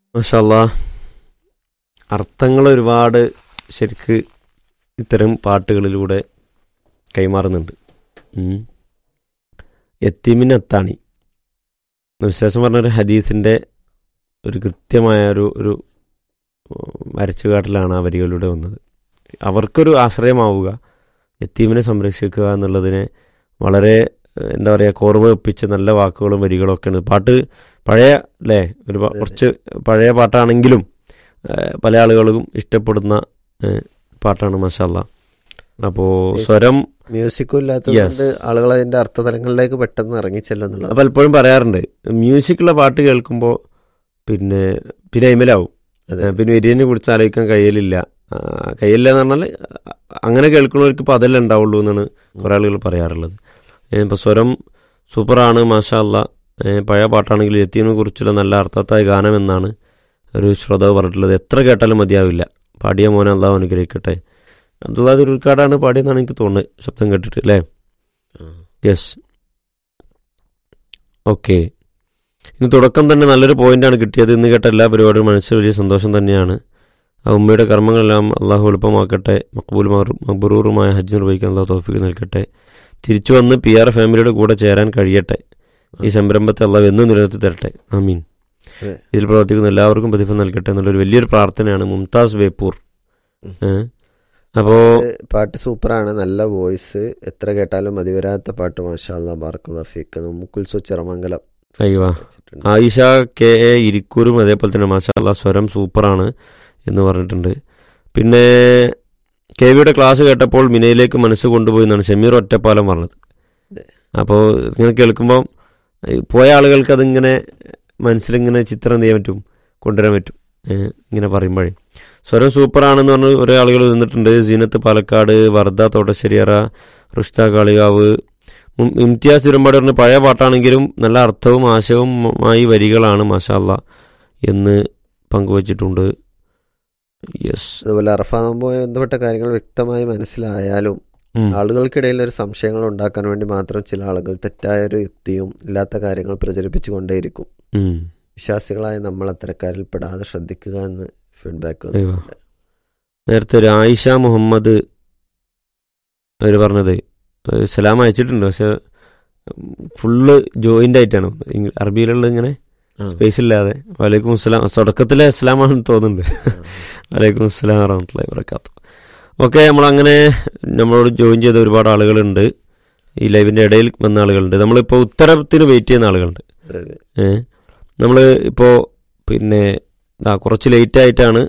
മഷാല്ലാ അർത്ഥങ്ങൾ ഒരുപാട് ശരിക്ക് ഇത്തരം പാട്ടുകളിലൂടെ കൈമാറുന്നുണ്ട് ഉം. യത്തീമിന് അത്താണി വിശേഷം പറഞ്ഞൊരു ഹദീസിൻ്റെ ഒരു കൃത്യമായ ഒരു ഒരു വരച്ചുകാട്ടിലാണ് ആ വരികളിലൂടെ വന്നത് അവർക്കൊരു ആശ്രയമാവുക യത്തീമിനെ സംരക്ഷിക്കുക എന്നുള്ളതിനെ വളരെ ഏഹ്, എന്താ പറയുക കോർവ് ഒപ്പിച്ച് നല്ല വാക്കുകളും വരികളും ഒക്കെയാണ് പാട്ട് പഴയ അല്ലേ ഒരു പ- അതെ. കുറച്ച് പഴയ പാട്ടാണെങ്കിലും ഏഹ്, പല ആളുകളും ഇഷ്ടപ്പെടുന്ന ഏഹ്, പാട്ടാണ് മഷാല്ല അപ്പോൾ സ്വരം മ്യൂസിക്കും ഇല്ലാത്തതുകൊണ്ട് Yes. ആളുകൾ അതിന്റെ അർത്ഥതലങ്ങളിലേക്ക് പെട്ടെന്ന് ഇറങ്ങിച്ചെല്ലുന്നുള്ളത് പലപ്പോഴും പറയാറുണ്ട് മ്യൂസിക്കുള്ള പാട്ട് കേൾക്കുമ്പോൾ പിന്നെ പിന്നെ അയിമലാവും അതെ. ഏഹ്, പിന്നെ എരിയനെ കുറിച്ച് ആലോചിക്കാൻ കഴിയലില്ല ആ, കഴിയില്ല എന്ന് പറഞ്ഞാൽ അങ്ങനെ കേൾക്കുന്നവർക്ക് ഇപ്പോൾ അതല്ലേ ഉണ്ടാവുള്ളൂ എന്നാണ് കുറേ ആളുകൾ പറയാറുള്ളത് ഇപ്പോൾ സ്വരം സൂപ്പറാണ് മാഷാ അല്ല പഴയ പാട്ടാണെങ്കിൽ എത്തിയതിനെ കുറിച്ചുള്ള നല്ല അർത്ഥത്തായ ഗാനം എന്നാണ് ഒരു ശ്രോതാവ് പറഞ്ഞിട്ടുള്ളത് എത്ര കേട്ടാലും മതിയാവില്ല പാടിയ മോനെ അള്ളാഹു അനുഗ്രഹിക്കട്ടെ അബ്ദുള്ള ഉൾക്കാടാണ് പാടിയെന്നാണ് എനിക്ക് തോന്നുന്നത് ശബ്ദം കേട്ടിട്ട് അല്ലേ യെസ് ഓക്കെ ഇന്ന് തുടക്കം തന്നെ നല്ലൊരു പോയിന്റാണ് കിട്ടിയത് ഇന്ന് കേട്ട എല്ലാ പരിപാടിയും മനസ്സിൽ വലിയ സന്തോഷം തന്നെയാണ് ആ ഉമ്മയുടെ കർമ്മങ്ങളെല്ലാം അള്ളാഹു എളുപ്പമാക്കട്ടെ മക്ബൂൽ മബ്രൂറുമായ ഹജ്ജ് നിർവഹിക്കാൻ അള്ളാഹു തോഫിക്ക് നൽകട്ടെ തിരിച്ചു വന്ന് പി ആർ ഫാമിലിയുടെ കൂടെ ചേരാൻ കഴിയട്ടെ ഈ സംരംഭത്തെ അള്ളാഹു എന്നും നിലനിർത്തി തരട്ടെ ആമീൻ അതെ. ഇതിൽ പ്രവർത്തിക്കുന്ന എല്ലാവർക്കും പ്രതിഫലം നൽകട്ടെ എന്നുള്ളൊരു വലിയൊരു പ്രാർത്ഥനയാണ് മുംതാസ് വേപ്പൂർ ഉം. ഏഹ് അപ്പോ ഇത് പാട്ട് സൂപ്പറാണ് നല്ല വോയിസ് എത്ര കേട്ടാലും മതിവരാത്ത പാട്ട് മാഷാല്ല ബാർക്കുള്ള ഫീക്ക് മുക്കുൽസു ചിറമംഗലം അയ്യോ വെച്ചിട്ടുണ്ട്. ആയിഷ കെ എ ഇരിക്കൂരും അതേപോലെ തന്നെ മാഷാല്ല സ്വരം സൂപ്പറാണ് എന്ന് പറഞ്ഞിട്ടുണ്ട് പിന്നെ കെ വിയുടെ ക്ലാസ് കേട്ടപ്പോൾ മിനയിലേക്ക് മനസ്സ് കൊണ്ടുപോയി എന്നാണ് ഷമീർ ഒറ്റപ്പാലം പറഞ്ഞത് അതെ. അപ്പോൾ ഇങ്ങനെ കേൾക്കുമ്പോൾ പോയ ആളുകൾക്ക് അതിങ്ങനെ മനസ്സിലിങ്ങനെ ചിത്രം എന്ത് ചെയ്യാൻ പറ്റും കൊണ്ടുവരാൻ പറ്റും ഏഹ് ഇങ്ങനെ പറയുമ്പോഴേ സ്വരം സൂപ്പറാണെന്ന് പറഞ്ഞ് കുറേ ആളുകൾ നിന്നിട്ടുണ്ട് സീനത്ത് പാലക്കാട് വർദ്ധ തോട്ടശ്ശേരിയറ റുഷ്ത കാളികാവ് ഉം, ഇംതിയാസ് തിരുമ്പാടി പറഞ്ഞ പഴയ പാട്ടാണെങ്കിലും നല്ല അർത്ഥവും ആശയവുമായി വരികളാണ് മാഷാല്ല എന്ന് പങ്കുവച്ചിട്ടുണ്ട് യെസ് അതുപോലെ അറഫ നോമ്പുമായി ബന്ധപ്പെട്ട കാര്യങ്ങൾ വ്യക്തമായി മനസ്സിലായാലും ആളുകൾക്കിടയിൽ ഒരു സംശയങ്ങൾ ഉണ്ടാക്കാൻ വേണ്ടി മാത്രം ചില ആളുകൾ തെറ്റായ ഒരു യുക്തിയും ഇല്ലാത്ത കാര്യങ്ങൾ പ്രചരിപ്പിച്ചു കൊണ്ടേയിരിക്കും വിശ്വാസികളായ നമ്മൾ അത്തരക്കാരിൽ പെടാതെ ശ്രദ്ധിക്കുക എന്ന് ഫീഡ്ബാക്ക് അയ്യോ. നേരത്തെ ഒരു ആയിഷ മുഹമ്മദ് അവർ പറഞ്ഞത് ഒരു സലാം അയച്ചിട്ടുണ്ട് പക്ഷെ ഫുള്ള് ജോയിന്റ് ആയിട്ടാണ് ഇംഗ്ല- അറബിയിലുള്ള ഇങ്ങനെ സ്പേസ് ഇല്ലാതെ വലൈക്കും അസ്സലാം തുടക്കത്തിലെ അസ്സലാമാണെന്ന് തോന്നുന്നുണ്ട് വലൈക്കും അസ്സലാം വറഹമത്തുള്ളാഹി വബറകാത്തു ഓക്കെ നമ്മളങ്ങനെ നമ്മളോട് ജോയിൻ ചെയ്ത ഒരുപാട് ആളുകളുണ്ട് ഈ ലൈവിൻ്റെ ഇടയിൽ വന്ന ആളുകളുണ്ട് നമ്മളിപ്പോൾ ഉത്തരത്തിന് വെയിറ്റ് ചെയ്യുന്ന ആളുകളുണ്ട് ഏഹ് നമ്മൾ ഇപ്പോൾ പിന്നെ ദാ കുറച്ച് ലേറ്റ് ആയിട്ടാണ്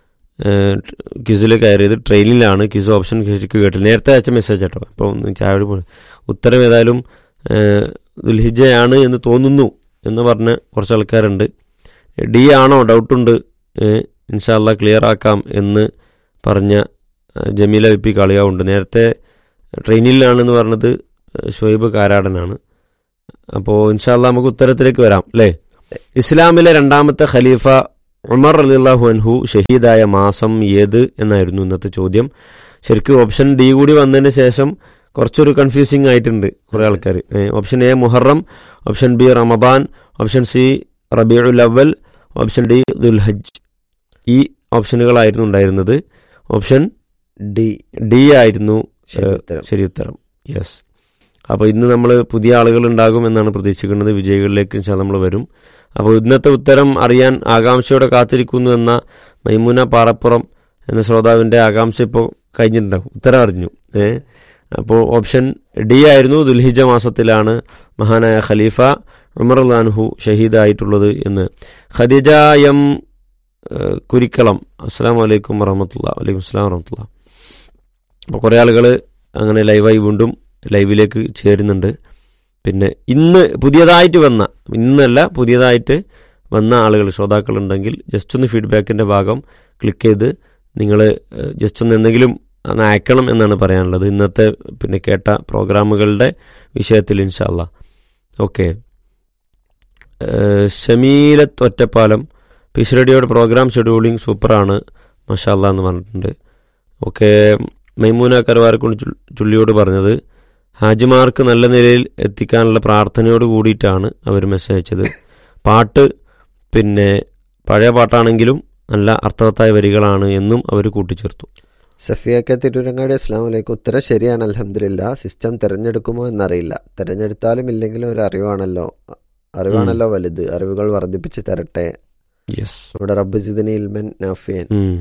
ക്വിസിൽ കയറിയത് ട്രെയിനിലാണ് ക്വിസ് ഓപ്ഷൻ ശരിക്കും കേട്ടില്ല നേരത്തെ അയച്ച മെസ്സേജ് കേട്ടോ അപ്പോൾ ഒന്ന് ചായ കുടി പോയി. ഉത്തരം ഏതായാലും ഏഹ്, ദുൽഹിജയാണ് എന്ന് തോന്നുന്നു എന്ന് പറഞ്ഞ് കുറച്ച് ആൾക്കാരുണ്ട് ഡി ആണോ ഡൗട്ടുണ്ട് ഇൻഷാല്ല ക്ലിയർ ആക്കാം എന്ന് പറഞ്ഞ ഏഹ്, ജമീല വി പി കളിയാവുണ്ട് നേരത്തെ ട്രെയിനിലാണെന്ന് പറഞ്ഞത് ഷുഹൈബ് കാരാടനാണ് അപ്പോൾ ഇൻഷാല്ല നമുക്ക് ഉത്തരത്തിലേക്ക് വരാം അല്ലേ ഇസ്ലാമിലെ രണ്ടാമത്തെ ഖലീഫ ഉമർ അലിള്ളാഹു അൻഹു ഷഹീദായ മാസം ഏത് എന്നായിരുന്നു ഇന്നത്തെ ചോദ്യം ശരിക്കും ഓപ്ഷൻ ഡി കൂടി വന്നതിന് ശേഷം കുറച്ചൊരു കൺഫ്യൂസിങ് ആയിട്ടുണ്ട് കുറേ ആൾക്കാർ option A Muharram option B Ramadan option C Rabiul Awwal option D Dhul Hijjah ഈ ഓപ്ഷനുകളായിരുന്നു ഉണ്ടായിരുന്നത് ഓപ്ഷൻ ഡി ഡി ആയിരുന്നു ശരി ഉത്തരം ശരി ഉത്തരം യെസ് അപ്പോൾ ഇന്ന് നമ്മൾ പുതിയ ആളുകൾ ഉണ്ടാകും എന്നാണ് പ്രതീക്ഷിക്കുന്നത് വിജയികളിലേക്ക് നമ്മൾ വരും അപ്പോൾ ഇന്നത്തെ ഉത്തരം അറിയാൻ ആകാംക്ഷയോടെ കാത്തിരിക്കുന്നു എന്ന മൈമുന പാറപ്പുറം എന്ന ശ്രോതാവിൻ്റെ ആകാംക്ഷ ഇപ്പോൾ കഴിഞ്ഞിട്ടുണ്ടാവും ഉത്തരം അറിഞ്ഞു ഏ അപ്പോൾ ഓപ്ഷൻ ഡി ആയിരുന്നു ദുൽഹിജ മാസത്തിലാണ് മഹാനായ ഖലീഫ ഉമർ ലാൻഹു ഷഹീദായിട്ടുള്ളത് എന്ന് ഖദീജ എം ഏഹ്, കുരിക്കളം അസ്സാം വലൈക്കും വറഹമത്തുള്ള വലൈക്കും അസ്സാം വറഹമത്തുള്ള അപ്പോൾ കുറേ ആളുകൾ അങ്ങനെ ലൈവായി വീണ്ടും ലൈവിലേക്ക് ചേരുന്നുണ്ട് പിന്നെ ഇന്ന് പുതിയതായിട്ട് വന്ന ഇന്നല്ല പുതിയതായിട്ട് വന്ന ആളുകൾ ശ്രോതാക്കളുണ്ടെങ്കിൽ ജസ്റ്റ് ഒന്ന് ഫീഡ്ബാക്കിൻ്റെ ഭാഗം ക്ലിക്ക് ചെയ്ത് നിങ്ങൾ ജസ്റ്റ് ഒന്ന് എന്തെങ്കിലും ഒന്ന് അയക്കണം എന്നാണ് പറയാനുള്ളത് ഇന്നത്തെ പിന്നെ കേട്ട പ്രോഗ്രാമുകളുടെ വിഷയത്തിൽ ഇൻഷാല്ല ഓക്കെ ഷമീലത്ത് ഒറ്റപ്പാലം പീസ് റേഡിയോയുടെ പ്രോഗ്രാം ഷെഡ്യൂളിംഗ് സൂപ്പറാണ് മഷാല്ല എന്ന് പറഞ്ഞിട്ടുണ്ട് ഓക്കെ മൈമൂന കരുവാരക്കുണ്ട് ചുൾ- ചുള്ളിയോട് പറഞ്ഞത് ഹാജിമാർക്ക് നല്ല നിലയിൽ എത്തിക്കാനുള്ള പ്രാർത്ഥനയോട് കൂടിയിട്ടാണ് അവർ മെസ്സേജ് അയച്ചത് പാട്ട് പിന്നെ പഴയ പാട്ടാണെങ്കിലും നല്ല അർത്ഥവത്തായ വരികളാണ് എന്നും അവർ കൂട്ടിച്ചേർത്തു സഫിയൊക്കെ തിരൂരങ്ങാടി അസ്ലാം വലൈക്കും ഉത്തരം ശരിയാണ് അലഹമില്ല സിസ്റ്റം തിരഞ്ഞെടുക്കുമോ എന്നറിയില്ല തിരഞ്ഞെടുത്താലും ഇല്ലെങ്കിലും ഒരു അറിവാണല്ലോ അറിവാണല്ലോ വലുത് അറിവുകൾ വർദ്ധിപ്പിച്ച് തരട്ടെ യെസ് നമ്മുടെ റബ്ബുജിദിന് ഇൽമൻ നാഫിയൻ ഉം.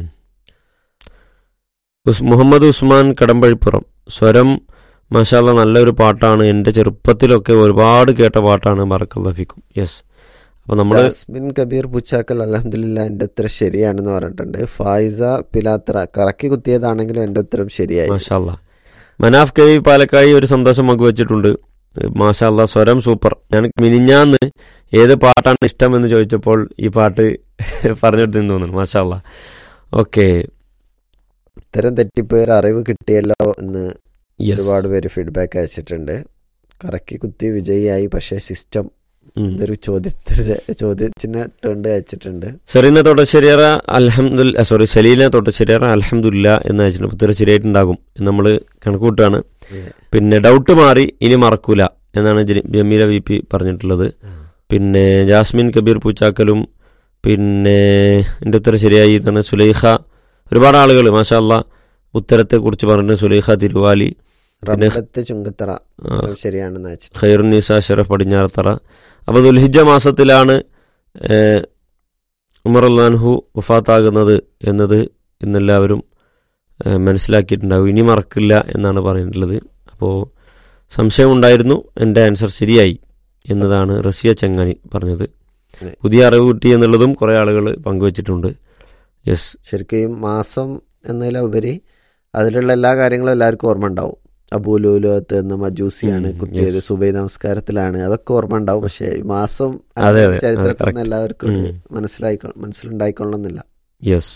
ഉസ് മുഹമ്മദ് ഉസ്മാൻ കടമ്പഴിപ്പുറം സ്വരം മാഷാല്ല നല്ലൊരു പാട്ടാണ് എൻ്റെ ചെറുപ്പത്തിലൊക്കെ ഒരുപാട് കേട്ട പാട്ടാണ് ബറക്കല്ലഫിക്കും യെസ് അപ്പോൾ നമ്മൾ ജാസ്മിൻ കബീർ പുച്ചാക്കൽ അലഹമില്ല എൻ്റെ ഉത്തരം ശരിയാണെന്ന് പറഞ്ഞിട്ടുണ്ട് ഫായിസ പിലാത്ര കറക്കി കുത്തിയതാണെങ്കിലും എൻ്റെ ഉത്തരം ശരിയായി മാഷാല്ല മനാഫ് കെ പാലക്കായി ഒരു സന്തോഷം പങ്കുവച്ചിട്ടുണ്ട് മാഷാല്ല സ്വരം സൂപ്പർ ഞാൻ മിനിഞ്ഞാന്ന് ഏത് പാട്ടാണ് ഇഷ്ടം എന്ന് ചോദിച്ചപ്പോൾ ഈ പാട്ട് പറഞ്ഞെടുത്തെന്ന് തോന്നുന്നു മാഷാല്ല ഓക്കെ ഉത്തരം തെറ്റിപ്പോയ ഒരു അറിവ് കിട്ടിയല്ലോ എന്ന് ഒരുപാട് പേര് ഫീഡ്ബാക്ക് അയച്ചിട്ടുണ്ട് കറക്കി കുത്തി വിജയിയായി പക്ഷേ സിസ്റ്റം ഇതൊരു ചോദ്യത്തിന് ചോദ്യത്തിന് കൊണ്ട് അയച്ചിട്ടുണ്ട് സെറീന തൊട്ടശ്ശേരിയറ അലഹമുല്ല സോറി സലീന തൊട്ടശ്ശേരിയറ അലഹമുല്ല എന്ന് അയച്ചിട്ടുണ്ട് ഉത്തരം ശരിയായിട്ടുണ്ടാകും എന്ന് നമ്മൾ കണക്കൂട്ടാണ് പിന്നെ ഡൗട്ട് മാറി ഇനി മറക്കൂല എന്നാണ് ജനി- ജമീല വി പി പറഞ്ഞിട്ടുള്ളത് പിന്നെ ജാസ്മിൻ കബീർ പൂച്ചാക്കലും പിന്നെ എൻ്റെ ഉത്തരം ശരിയായി എന്നാണ് സുലൈഖ ഒരുപാട് ആളുകൾ മാഷാല്ല ഉത്തരത്തെ കുറിച്ച് പറഞ്ഞു സുലൈഖ തിരുവാലി പിന്നെ റബ്ബത്ത് ചുങ്കത്തറ ആ, ഉത്തരം ശരിയാണെന്ന് അയച്ചിട്ടുണ്ട് ഖൈറുന്നീസ ഷറഫ് പടിഞ്ഞാറത്തറ അപ്പോൾ ദുൽഹിജ മാസത്തിലാണ് ഏഹ്, ഉമർ അള്ളാൻഹു വഫാത്താകുന്നത് എന്നത് ഇന്നെല്ലാവരും ഏഹ്, മനസ്സിലാക്കിയിട്ടുണ്ടാകും ഇനി മറക്കില്ല എന്നാണ് പറഞ്ഞിട്ടുള്ളത് അപ്പോൾ സംശയമുണ്ടായിരുന്നു എൻ്റെ ആൻസർ ശരിയായി എന്നതാണ് റസിയ ചങ്ങാനി പറഞ്ഞത് അതെ. പുതിയ അറിവ് കിട്ടി എന്നുള്ളതും കുറേ ആളുകൾ പങ്കുവച്ചിട്ടുണ്ട് യെസ് ശരിക്കും ഈ മാസം എന്നതിലുപരി അതിലുള്ള എല്ലാ കാര്യങ്ങളും എല്ലാവർക്കും ഓർമ്മ ഉണ്ടാവും അബൂലൂലത്ത് എന്ന മജൂസിയാണ് ഉം, കുത്തിയത് yes. സുബൈ നമസ്കാരത്തിലാണ് അതൊക്കെ ഓർമ്മ ഉണ്ടാവും പക്ഷേ ഈ മാസം അതെ, അതെ, ചരിത്രത്തിൽ correct. നിന്ന് എല്ലാവർക്കും ഉം. മനസ്സിലായിക്കോ മനസ്സിലുണ്ടായിക്കൊള്ളുന്നില്ല യെസ്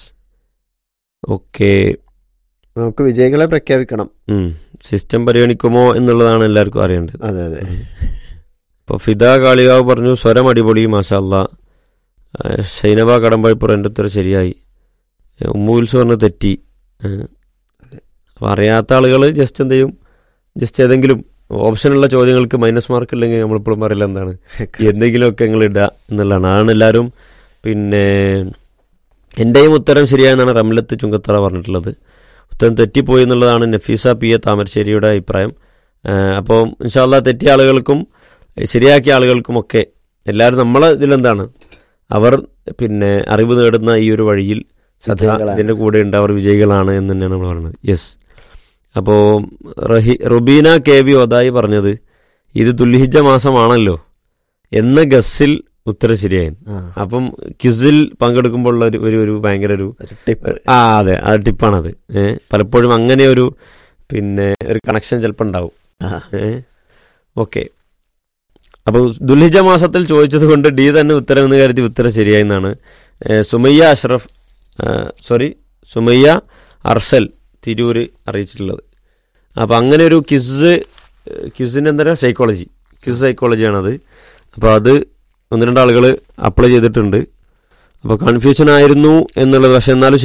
ഓക്കെ നമുക്ക് വിജയികളെ പ്രഖ്യാപിക്കണം സിസ്റ്റം പരിഗണിക്കുമോ എന്നുള്ളതാണ് എല്ലാവർക്കും അറിയേണ്ടത് അതെ അതെ ഇപ്പോൾ ഫിദ കാളികാവ് പറഞ്ഞു സ്വരം അടിപൊളി മാഷല്ല ഷൈനബ കടമ്പഴിപ്പുറം എൻ്റെ ഉത്തരം ശരിയായി ഏ, ഉമ്മൂൽസ് പറഞ്ഞ് തെറ്റി അപ്പോൾ അറിയാത്ത ആളുകൾ ജസ്റ്റ് എന്ത് ചെയ്യും ജസ്റ്റ് ഏതെങ്കിലും ഓപ്ഷനുള്ള ചോദ്യങ്ങൾക്ക് മൈനസ് മാർക്ക് ഇല്ലെങ്കിൽ നമ്മളിപ്പോഴും പറയില്ല എന്താണ് എന്തെങ്കിലുമൊക്കെ നിങ്ങൾ ഇടുക എന്നുള്ളതാണ് ആണ് എല്ലാവരും പിന്നെ എൻ്റെയും ഉത്തരം ശരിയായെന്നാണ് റംലത്ത് ചുങ്കത്തറ പറഞ്ഞിട്ടുള്ളത് ഉത്തരം തെറ്റിപ്പോയി എന്നുള്ളതാണ് നഫീസ പി എ താമരശ്ശേരിയുടെ അഭിപ്രായം അപ്പോൾ ഇൻഷാല്ല തെറ്റിയ ആളുകൾക്കും ശരിയാക്കിയ ആളുകൾക്കുമൊക്കെ എല്ലാവരും നമ്മളെ ഇതിലെന്താണ് അവർ പിന്നെ അറിവ് നേടുന്ന ഈ ഒരു വഴിയിൽ സദാ വിജയികളാണ്. ഇതിൻ്റെ കൂടെ ഉണ്ട് അവർ വിജയികളാണ് എന്ന് തന്നെയാണ് നമ്മൾ പറയുന്നത് യെസ് അപ്പോൾ റഹി റുബീന കെ വി ഒതായി പറഞ്ഞത് ഇത് തുല്യഹിജ മാസമാണല്ലോ എന്ന ഗസ്സിൽ ഉത്തരം ശരിയായിരുന്നു ആ, അപ്പം ക്വിസിൽ പങ്കെടുക്കുമ്പോൾ ഉള്ള ഒരു ഒരു ഒരു ഭയങ്കര ഒരു ഒരു ടിപ്പ് ആ അതെ ആ ടിപ്പാണത് ഏഹ് പലപ്പോഴും അങ്ങനെ ഒരു പിന്നെ ഒരു കണക്ഷൻ ചിലപ്പോൾ ഉണ്ടാവും ആ, ഏഹ് ഓക്കെ അപ്പോൾ ദുൽഹിജ മാസത്തിൽ ചോദിച്ചത് കൊണ്ട് ഡി തന്നെ ഉത്തരം എന്ന് കരുതി ഉത്തരം ശരിയായെന്നാണ് ഏഹ് സുമയ്യ അഷ്റഫ് സോറി സുമയ്യ അർസൽ തിരൂര് അറിയിച്ചിട്ടുള്ളത് അപ്പോൾ അങ്ങനെ ഒരു ക്വിസ് ക്വിസിൻ്റെ എന്താ പറയുക സൈക്കോളജി ക്വിസ് സൈക്കോളജിയാണത് അപ്പോൾ അത് ഒന്ന് രണ്ട് ആളുകൾ അപ്ലൈ ചെയ്തിട്ടുണ്ട് അപ്പോൾ കൺഫ്യൂഷൻ ആയിരുന്നു എന്നുള്ളത് പക്ഷെ എന്നാലും